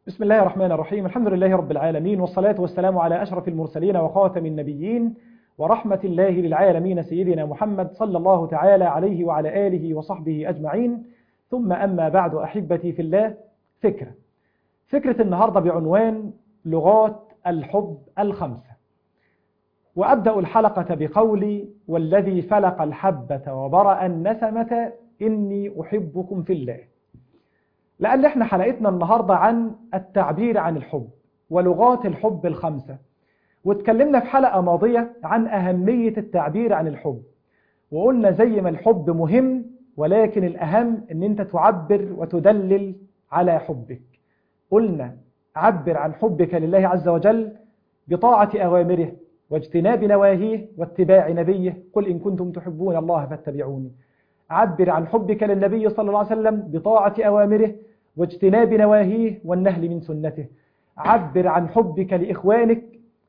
بسم الله الرحمن الرحيم الحمد لله رب العالمين والصلاة والسلام على أشرف المرسلين وخاتم النبيين ورحمة الله للعالمين سيدنا محمد صلى الله تعالى عليه وعلى آله وصحبه أجمعين ثم أما بعد أحبتي في الله فكرة فكرة النهاردة بعنوان لغات الحب الخمسة وأبدأ الحلقة بقولي والذي فلق الحبة وبرأ النسمة إني أحبكم في الله لأن احنا حلقتنا النهاردة عن التعبير عن الحب ولغات الحب الخمسة واتكلمنا في حلقة ماضية عن أهمية التعبير عن الحب وقلنا زي ما الحب مهم ولكن الأهم ان انت تعبر وتدلل على حبك قلنا عبر عن حبك لله عز وجل بطاعة أوامره واجتناب نواهيه واتباع نبيه قل إن كنتم تحبون الله فاتبعوني عبر عن حبك للنبي صلى الله عليه وسلم بطاعة أوامره واجتناب نواهيه والنهل من سنته عبر عن حبك لإخوانك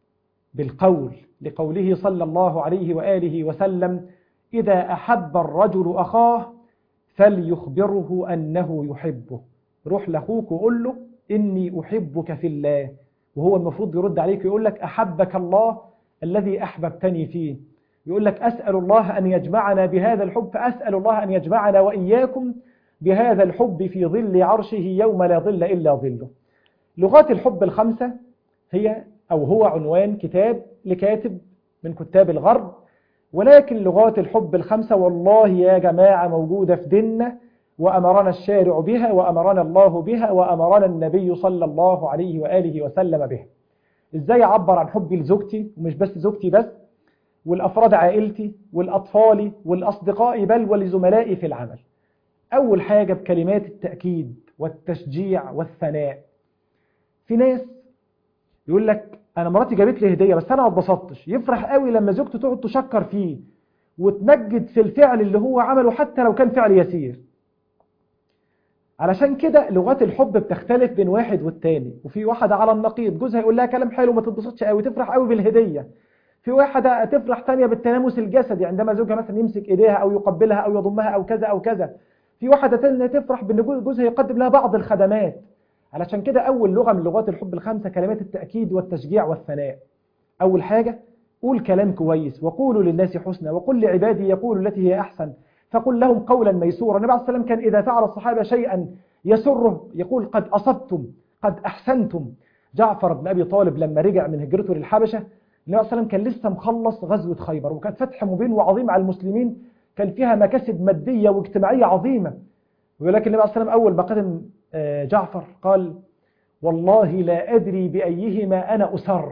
بالقول لقوله صلى الله عليه وآله وسلم إذا أحب الرجل أخاه فليخبره أنه يحبه روح لأخوك وقول له إني أحبك في الله وهو المفروض يرد عليك ويقول لك أحبك الله الذي أحببتني فيه يقول لك أسأل الله أن يجمعنا بهذا الحب فأسأل الله أن يجمعنا وإياكم بهذا الحب في ظل عرشه يوم لا ظل إلا ظله لغات الحب الخمسة هي أو هو عنوان كتاب لكاتب من كتاب الغرب ولكن لغات الحب الخمسة والله يا جماعة موجودة في ديننا وأمرنا الشارع بها وأمرنا الله بها وأمرنا النبي صلى الله عليه وآله وسلم بها إزاي أعبر عن حبي لزوجتي ومش بس زوجتي بس والأفراد عائلتي والأطفال والأصدقاء بل ولزملائي في العمل أول حاجة بكلمات التأكيد والتشجيع والثناء في ناس يقول لك أنا مراتي جابت لي هدية بس أنا ما اتبسطتش يفرح قوي لما زوجته تقعد تشكر فيه وتمجد في الفعل اللي هو عمله حتى لو كان فعل يسير علشان كده لغات الحب بتختلف بين واحد والتاني وفي واحدة على النقيض جوزها يقول لها كلام حلو ما تتبسطش قوي تفرح قوي بالهدية في واحدة تفرح تانية بالتنامس الجسدي عندما زوجها مثلا يمسك ايديها او يقبلها او يضمها او كذا او كذا في واحدة تانية تفرح بان جوزها يقدم لها بعض الخدمات علشان كده اول لغة من لغات الحب الخمسة كلمات التأكيد والتشجيع والثناء اول حاجة قول كلام كويس وقولوا للناس حسنا وقل لعبادي يقولوا التي هي احسن فقل لهم قولا ميسورا النبي عليه السلام كان اذا فعل الصحابة شيئا يسره يقول قد اصبتم قد احسنتم جعفر بن ابي طالب لما رجع من هجرته للحبشة النبي صلى الله عليه وسلم كان لسه مخلص غزوة خيبر وكانت فتح مبين وعظيم على المسلمين كان فيها مكاسب مادية واجتماعية عظيمة ولكن النبي صلى الله عليه وسلم أول ما قدم جعفر قال والله لا أدري بأيهما أنا أسر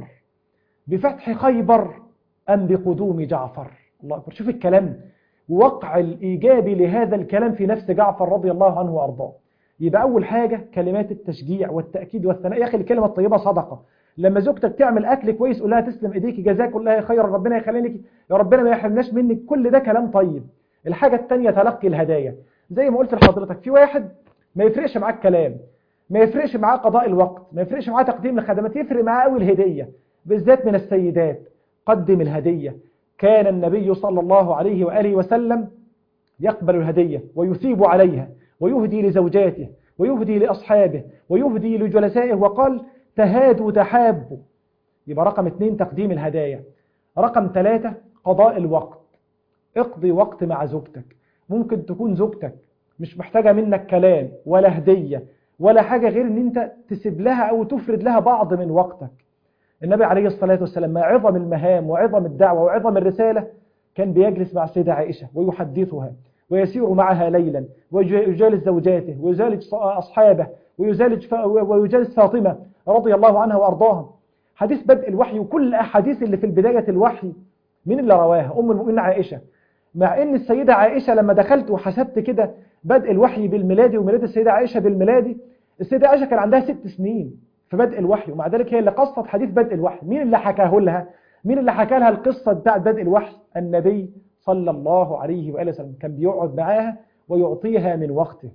بفتح خيبر أم بقدوم جعفر الله أكبر شوف الكلام وقع الإيجابي لهذا الكلام في نفس جعفر رضي الله عنه وأرضاه يبقى أول حاجة كلمات التشجيع والتأكيد والثناء يا أخي الكلمة الطيبة صدقة لما زوجتك تعمل اكل كويس قول لها تسلم ايديكي جزاك الله خيرا ربنا يخليك يا ربنا ما يحرمناش منك كل ده كلام طيب الحاجة الثانيه تلقي الهدايا زي ما قلت لحضرتك في واحد ما يفرقش معاه الكلام ما يفرقش معاه قضاء الوقت ما يفرقش معاه تقديم الخدمات يفرق معاه قوي الهدية بالذات من السيدات قدم الهدية كان النبي صلى الله عليه وآله وسلم يقبل الهدية ويثيب عليها ويهدي لزوجاته ويهدي لأصحابه ويهدي لجلسائه وقال تهادوا تحابوا يبقى رقم اثنين تقديم الهدايا رقم ثلاثة قضاء الوقت اقضي وقت مع زوجتك ممكن تكون زوجتك مش محتاجة منك كلام ولا هدية ولا حاجة غير ان انت تسيب لها او تفرد لها بعض من وقتك النبي عليه الصلاة والسلام مع عظم المهام وعظم الدعوة وعظم الرسالة كان بيجلس مع السيدة عائشة ويحدثها ويسير معها ليلا ويجالس زوجاته ويجالس أصحابه ويجالس ويجالس فاطمة رضي الله عنها وأرضاها حديث بدء الوحي وكل أحاديث اللي في البداية الوحي من اللي رواها أم المؤمنين عائشة مع أن السيدة عائشة لما دخلت وحسبت كده بدء الوحي بالميلادي وميلاد السيدة عائشة بالميلادي السيدة عائشة كان عندها ست سنين في بدء الوحي ومع ذلك هي اللي قصت حديث بدء الوحي مين اللي حكاه لها مين اللي حكى لها القصة بتاعت بدء الوحي النبي صلى الله عليه وآله وسلم كان بيقعد معاها ويعطيها من وقته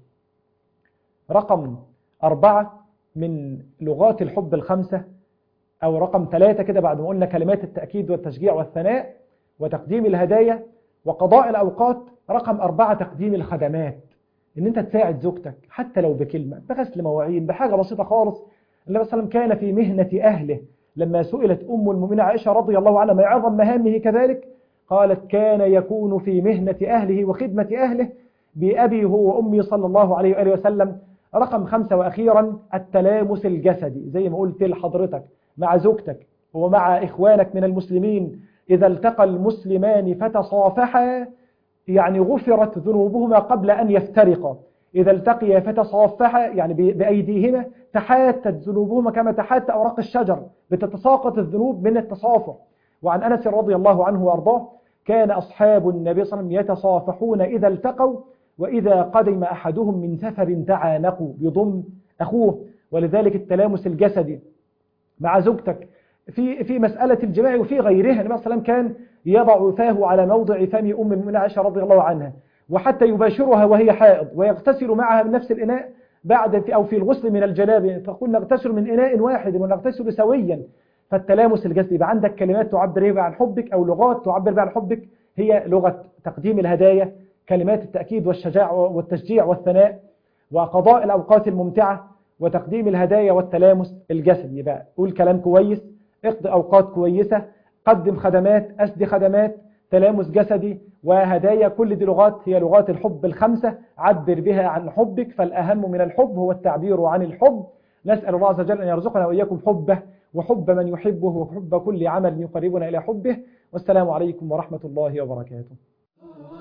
رقم أربعة من لغات الحب الخمسة أو رقم ثلاثة كده بعد ما قلنا كلمات التأكيد والتشجيع والثناء وتقديم الهدايا وقضاء الأوقات رقم أربعة تقديم الخدمات إن أنت تساعد زوجتك حتى لو بكلمة بغسل مواعين بحاجة بسيطة خالص النبي صلى الله عليه وسلم كان في مهنة أهله لما سئلت أم المؤمنين عائشة رضي الله عنها ما عظم مهامه كذلك قالت كان يكون في مهنة أهله وخدمة أهله بأبي هو وأمي صلى الله عليه وآله وسلم رقم خمسة وأخيرا التلامس الجسدي زي ما قلت لحضرتك مع زوجتك ومع إخوانك من المسلمين إذا التقى المسلمان فتصافحا يعني غفرت ذنوبهما قبل أن يفترقا إذا التقيا فتصافحا يعني بأيديهما تحاتت ذنوبهما كما تحات أوراق الشجر بتتساقط الذنوب من التصافح وعن أنس رضي الله عنه وأرضاه كان أصحاب النبي صلى الله عليه وسلم يتصافحون إذا التقوا وإذا قدم أحدهم من سفر تعانقوا يضم أخوه ولذلك التلامس الجسدي مع زوجتك في في مسألة الجماع وفي غيرها النبي صلى الله عليه وسلم كان يضع فاه على موضع فم أم المؤمنين عائشة رضي الله عنها وحتى يباشرها وهي حائض ويغتسل معها من نفس الإناء بعد في أو في الغسل من الجنابة تقول نغتسل من إناء واحد ونغتسل سويا فالتلامس الجسدي يبقى عندك كلمات تعبر بها عن حبك أو لغات تعبر بها عن حبك هي لغة تقديم الهدايا كلمات التأكيد والشجاع والتشجيع والثناء وقضاء الأوقات الممتعة وتقديم الهدايا والتلامس الجسدي يبقى قول كلام كويس اقضي أوقات كويسة قدم خدمات أسدي خدمات تلامس جسدي وهدايا كل دي لغات هي لغات الحب الخمسة عبر بها عن حبك فالأهم من الحب هو التعبير عن الحب نسأل الله عز وجل أن يرزقنا وإياكم حبه وحب من يحبه وحب كل عمل يقربنا إلى حبه والسلام عليكم ورحمة الله وبركاته